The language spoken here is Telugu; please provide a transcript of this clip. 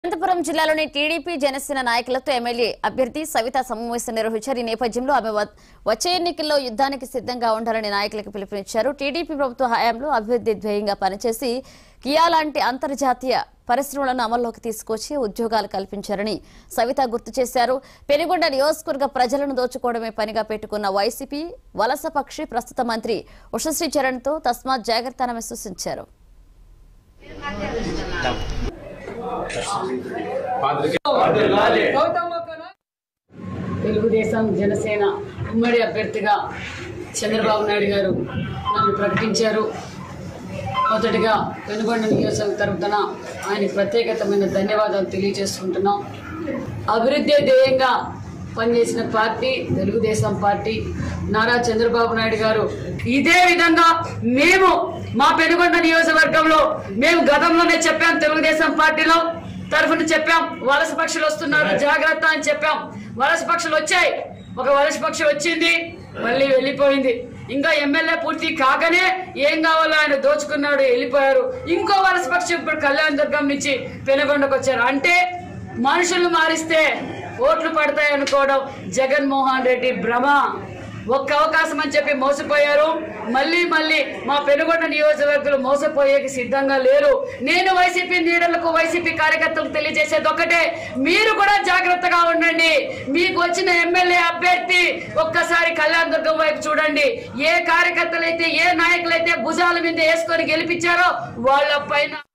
అనంతపురం జిల్లాలోని టీడీపీ జనసేన నాయకులతో ఎమ్మెల్యే అభ్యర్థి సవిత సమావేశం నిర్వహించారు ఈ నేపథ్యంలో ఆమె వ- వచ్చే ఎన్నికల్లో యుద్ధానికి సిద్ధంగా ఉండాలని నాయకులకు పిలుపునిచ్చారు టీడీపీ ప్రభుత్వ హయాంలో అభివృద్ధి ధ్యేయంగా పనిచేసి కియా లాంటి అంతర్జాతీయ పరిశ్రమలను అమల్లోకి తీసుకొచ్చి ఉద్యోగాలు కల్పించారని సవిత గుర్తు చేశారు పెనుగొండ నియోజకవర్గ ప్రజలను దోచుకోవడమే పనిగా పెట్టుకున్న వైసీపీ వలస పక్షి ప్రస్తుత మంత్రి ఉషశ్రీ చరణ్తో తస్మాత్ జాగ్రత్త అని సూచించారు తెలుగుదేశం జనసేన ఉమ్మడి అభ్యర్థిగా చంద్రబాబు నాయుడు గారు నన్ను ప్రకటించారు మొదటిగా వెనుగొండ నియోజకవర్గ తరపున ఆయనకు ప్రత్యేకతమైన ధన్యవాదాలు తెలియజేసుకుంటున్నాం అభివృద్ధి ధ్యేయంగా పనిచేసిన పార్టీ తెలుగుదేశం పార్టీ నారా చంద్రబాబు నాయుడు గారు ఇదే విధంగా మేము మా పెనుగొండ నియోజకవర్గంలో మేము గతంలోనే చెప్పాం తెలుగుదేశం పార్టీలో తరఫున చెప్పాం వలస పక్షులు వస్తున్నారు జాగ్రత్త అని చెప్పాం వలస పక్షులు వచ్చాయి ఒక వలస పక్షి వచ్చింది మళ్ళీ వెళ్ళిపోయింది ఇంకా ఎమ్మెల్యే పూర్తి కాకనే ఏం కావాలో ఆయన దోచుకున్నాడు వెళ్ళిపోయారు ఇంకో వలస పక్షి ఇప్పుడు కళ్యాణ దుర్గం నుంచి పెనుగొండకు వచ్చారు అంటే మనుషులు మారిస్తే ఓట్లు పడతాయి అనుకోవడం జగన్మోహన్ రెడ్డి భ్రమ ఒక్క అవకాశం అని చెప్పి మోసపోయారు మళ్ళీ మళ్ళీ మా పెనుగొండ నియోజకవర్గాలు మోసపోయేకి సిద్ధంగా లేరు నేను వైసీపీ లీడర్లకు వైసీపీ కార్యకర్తలకు తెలియజేసేది ఒకటే మీరు కూడా జాగ్రత్తగా ఉండండి మీకు వచ్చిన ఎమ్మెల్యే అభ్యర్థి ఒక్కసారి కళ్యాణ దుర్గం వైపు చూడండి ఏ కార్యకర్తలైతే ఏ నాయకులైతే భుజాల మీద వేసుకొని గెలిపించారో వాళ్ళ పైన